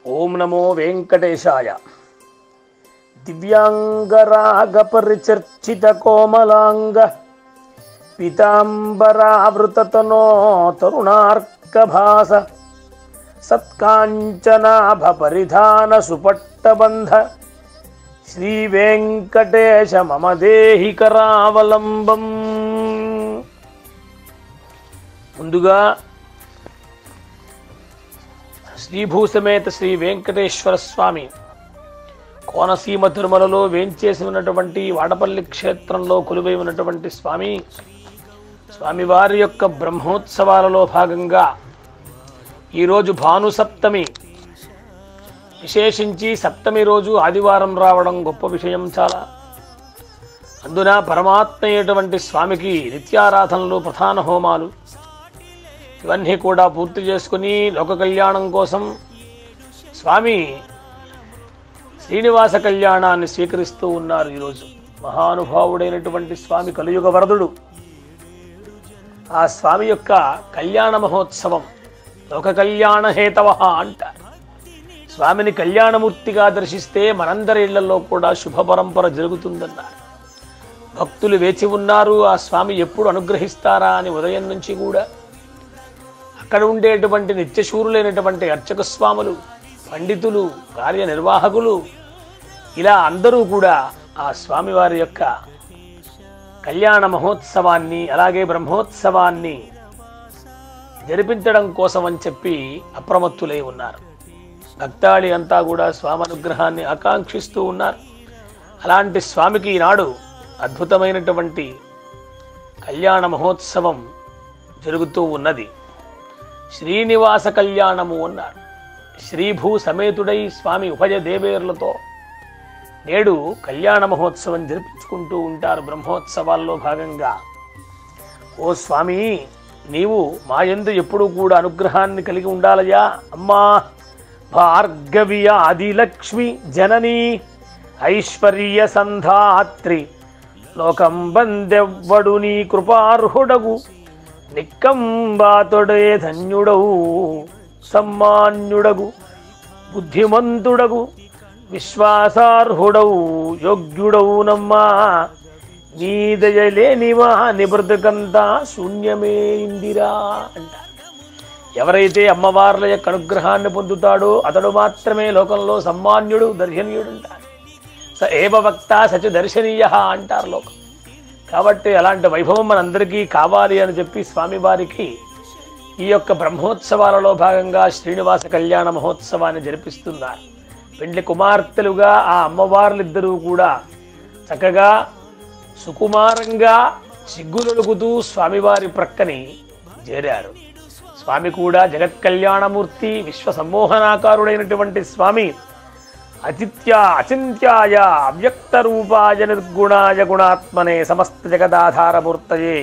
ఓం నమో వెంకటేశాయ దివ్యాంగరాగపరిచర్చిత కోమలాంగ పీతాంబరావృతతనో తరుణార్కభాస సత్కాంచనాభ పరిధాన సుపట్టబంధ శ్రీ వెంకటేశ మమ దేహి కరావలంబం ముందుగా శ్రీభూసమేత శ్రీ వెంకటేశ్వర స్వామి కోనసీమ తిరుమలలో వేంచేసి ఉన్నటువంటి వాడపల్లి క్షేత్రంలో కొలువై ఉన్నటువంటి స్వామి స్వామివారి యొక్క బ్రహ్మోత్సవాలలో భాగంగా ఈరోజు భాను సప్తమి విశేషించి సప్తమి రోజు ఆదివారం రావడం గొప్ప విషయం చాలా అందున పరమాత్మ అయినటువంటి స్వామికి నిత్యారాధనలు ప్రధాన హోమాలు ఇవన్నీ కూడా పూర్తి చేసుకుని లోక కళ్యాణం కోసం స్వామి శ్రీనివాస కళ్యాణాన్ని స్వీకరిస్తూ ఉన్నారు ఈరోజు మహానుభావుడైనటువంటి స్వామి కలియుగ వరదుడు ఆ స్వామి యొక్క కళ్యాణ మహోత్సవం లోక కళ్యాణ హేతవ అంటారు స్వామిని కళ్యాణమూర్తిగా దర్శిస్తే మనందరి ఇళ్లలో కూడా శుభ పరంపర జరుగుతుందన్నారు భక్తులు వేచి ఉన్నారు ఆ స్వామి ఎప్పుడు అనుగ్రహిస్తారా అని ఉదయం నుంచి కూడా అక్కడ ఉండేటువంటి నిత్యశూరులైనటువంటి అర్చక స్వాములు పండితులు కార్యనిర్వాహకులు ఇలా అందరూ కూడా ఆ స్వామివారి యొక్క కళ్యాణ మహోత్సవాన్ని అలాగే బ్రహ్మోత్సవాన్ని జరిపించడం కోసం అని చెప్పి అప్రమత్తులై ఉన్నారు భక్తాళి అంతా కూడా స్వామి అనుగ్రహాన్ని ఆకాంక్షిస్తూ ఉన్నారు అలాంటి స్వామికి ఈనాడు అద్భుతమైనటువంటి కళ్యాణ మహోత్సవం జరుగుతూ ఉన్నది శ్రీనివాస కళ్యాణము అన్నాడు శ్రీభూ సమేతుడై స్వామి ఉభయ దేవేరులతో నేడు కళ్యాణ మహోత్సవం జరిపించుకుంటూ ఉంటారు బ్రహ్మోత్సవాల్లో భాగంగా ఓ స్వామి నీవు మా యందు ఎప్పుడూ కూడా అనుగ్రహాన్ని కలిగి ఉండాలయా అమ్మా భార్గవి ఆదిలక్ష్మి జనని ఐశ్వర్య సంధాత్రి లోకం బందెవ్వడు నీ కృపార్హుడగు నిక్కంబాతుడే ధన్యుడవు సమ్మాన్యుడగు బుద్ధిమంతుడగు విశ్వాసార్హుడవు యోగ్యుడవు నమ్మా నీ దయలేనివా నిబ్రతకంతా శూన్యమే ఇందిరా అంటారు ఎవరైతే అమ్మవార్ల యొక్క అనుగ్రహాన్ని పొందుతాడో అతడు మాత్రమే లోకంలో సమ్మాన్యుడు దర్శనీయుడు అంటారు స ఏవ వక్త సచ దర్శనీయ అంటారు లోకం కాబట్టి అలాంటి వైభవం మనందరికీ కావాలి అని చెప్పి స్వామివారికి ఈ యొక్క బ్రహ్మోత్సవాలలో భాగంగా శ్రీనివాస కళ్యాణ మహోత్సవాన్ని జరిపిస్తున్నారు పెండ్లి కుమార్తెలుగా ఆ అమ్మవార్లిద్దరూ కూడా చక్కగా సుకుమారంగా సిగ్గులొలుగుతూ స్వామివారి ప్రక్కని చేరారు స్వామి కూడా జగత్ కళ్యాణమూర్తి విశ్వ సమ్మోహనాకారుడైనటువంటి స్వామి అచిత్య అచింత్యాయ అవ్యక్త రూపాయ నిర్గుణాయ గుణాత్మనే సమస్త జగదాధారమూర్తయే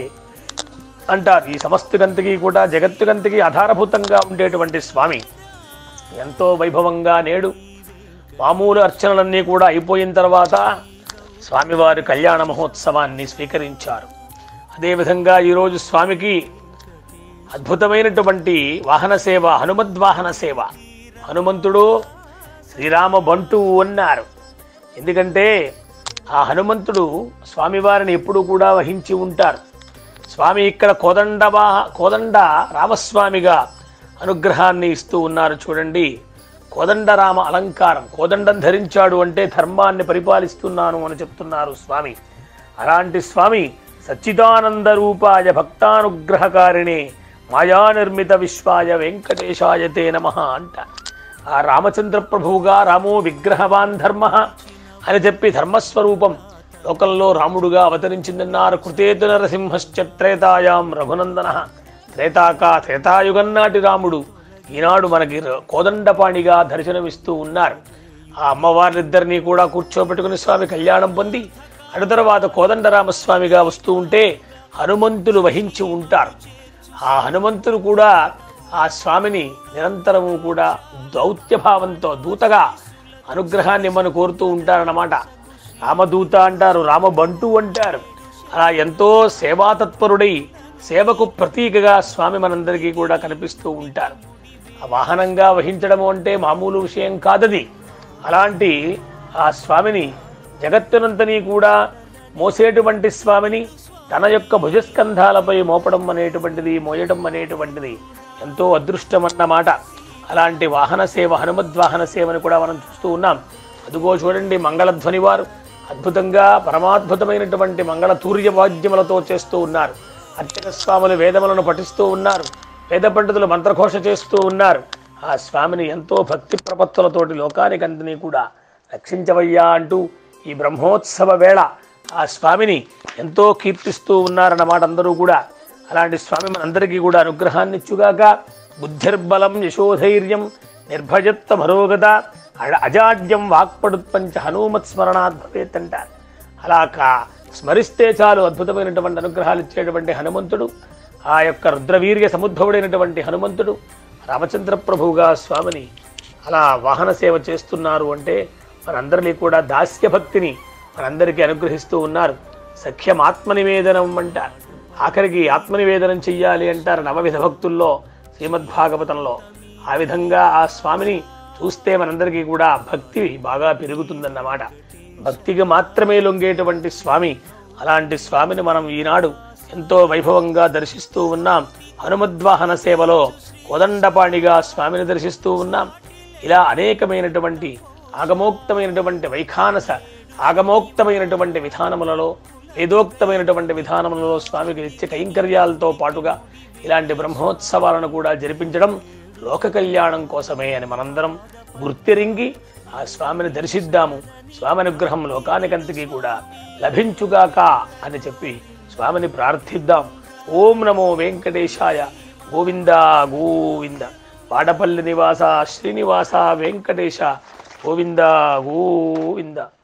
అంటారు ఈ సమస్తుగంతికి కూడా జగత్తుగంతికి ఆధారభూతంగా ఉండేటువంటి స్వామి ఎంతో వైభవంగా నేడు మామూలు అర్చనలన్నీ కూడా అయిపోయిన తర్వాత స్వామివారి కళ్యాణ మహోత్సవాన్ని స్వీకరించారు అదేవిధంగా ఈరోజు స్వామికి అద్భుతమైనటువంటి వాహన సేవ హనుమద్వాహన సేవ హనుమంతుడు శ్రీరామ బంటు అన్నారు ఎందుకంటే ఆ హనుమంతుడు స్వామివారిని ఎప్పుడూ కూడా వహించి ఉంటారు స్వామి ఇక్కడ కోదండవా కోదండ రామస్వామిగా అనుగ్రహాన్ని ఇస్తూ ఉన్నారు చూడండి కోదండరామ అలంకారం కోదండం ధరించాడు అంటే ధర్మాన్ని పరిపాలిస్తున్నాను అని చెప్తున్నారు స్వామి అలాంటి స్వామి సచ్చిదానంద రూపాయ భక్తానుగ్రహకారిణే మాయా నిర్మిత విశ్వాయ వెంకటేశాయ తే నమ అంట ఆ రామచంద్ర ప్రభువుగా రామో విగ్రహవాన్ ధర్మ అని చెప్పి ధర్మస్వరూపం లోకంలో రాముడుగా అవతరించిందన్నారు కృతేతు నరసింహశ్చ త్రేతాయాం రఘునందన త్రేతాక త్రేతాయుగం నాటి రాముడు ఈనాడు మనకి ర- కోదండపాణిగా దర్శనమిస్తూ ఉన్నారు ఆ అమ్మవారిద్దరినీ కూడా కూర్చోబెట్టుకుని స్వామి కళ్యాణం పొంది అటు తర్వాత కోదండరామస్వామిగా వస్తూ ఉంటే హనుమంతులు వహించి ఉంటారు ఆ హనుమంతుడు కూడా ఆ స్వామిని నిరంతరము కూడా దౌత్యభావంతో దూతగా అనుగ్రహాన్ని మనం కోరుతూ ఉంటారన్నమాట రామదూత అంటారు రామబంటు అంటారు అలా ఎంతో సేవాతత్పరుడై సేవకు ప్రతీకగా స్వామి మనందరికీ కూడా కనిపిస్తూ ఉంటారు ఆ వాహనంగా వహించడము అంటే మామూలు విషయం కాదది అలాంటి ఆ స్వామిని జగత్తునంతని కూడా మోసేటువంటి స్వామిని తన యొక్క భుజస్కంధాలపై మోపడం అనేటువంటిది మోయడం అనేటువంటిది ఎంతో అదృష్టమన్నమాట అలాంటి వాహన సేవ హనుమద్వాహన సేవని కూడా మనం చూస్తూ ఉన్నాం అదుగో చూడండి మంగళధ్వని వారు అద్భుతంగా పరమాద్భుతమైనటువంటి మంగళ తూర్య వాద్యములతో చేస్తూ ఉన్నారు అర్చక స్వాములు వేదములను పఠిస్తూ ఉన్నారు వేద పండితులు మంత్రఘోష చేస్తూ ఉన్నారు ఆ స్వామిని ఎంతో భక్తి ప్రపత్తులతోటి లోకానికంతని కూడా రక్షించవయ్యా అంటూ ఈ బ్రహ్మోత్సవ వేళ ఆ స్వామిని ఎంతో కీర్తిస్తూ ఉన్నారన్నమాట అందరూ కూడా అలాంటి స్వామి మనందరికీ కూడా అనుగ్రహాన్ని ఇచ్చుగాక బుద్ధిర్బలం యశోధైర్యం నిర్భయత్వ మరోగత అజ- అజాడ్యం వాక్పడుత్పంచ హనుమత్ స్మరణాత్ భవేత్ అంటారు అలా కా స్మరిస్తే చాలు అద్భుతమైనటువంటి అనుగ్రహాలు ఇచ్చేటువంటి హనుమంతుడు ఆ యొక్క రుద్రవీర్య సముద్భవుడైనటువంటి హనుమంతుడు రామచంద్ర ప్రభువుగా స్వామిని అలా వాహన సేవ చేస్తున్నారు అంటే మనందరినీ కూడా దాస్య భక్తిని మనందరికీ అనుగ్రహిస్తూ ఉన్నారు సఖ్యం ఆత్మనివేదనం అంటారు ఆఖరికి ఆత్మనివేదనం చెయ్యాలి అంటారు నవవిధ భక్తుల్లో శ్రీమద్భాగవతంలో ఆ విధంగా ఆ స్వామిని చూస్తే మనందరికీ కూడా భక్తి బాగా పెరుగుతుందన్నమాట భక్తికి మాత్రమే లొంగేటువంటి స్వామి అలాంటి స్వామిని మనం ఈనాడు ఎంతో వైభవంగా దర్శిస్తూ ఉన్నాం హనుమద్వాహన సేవలో కోదండపాణిగా స్వామిని దర్శిస్తూ ఉన్నాం ఇలా అనేకమైనటువంటి ఆగమోక్తమైనటువంటి వైఖానస ఆగమోక్తమైనటువంటి విధానములలో వేదోక్తమైనటువంటి విధానములలో స్వామికి నిత్య కైంకర్యాలతో పాటుగా ఇలాంటి బ్రహ్మోత్సవాలను కూడా జరిపించడం లోక కళ్యాణం కోసమే అని మనందరం గుర్తిరింగి ఆ స్వామిని దర్శిద్దాము స్వామి అనుగ్రహం లోకానికంతకీ కూడా లభించుగాక అని చెప్పి స్వామిని ప్రార్థిద్దాం ఓం నమో వెంకటేశాయ గోవింద గోవింద వాడపల్లి నివాస శ్రీనివాస వెంకటేశ గోవింద గోవింద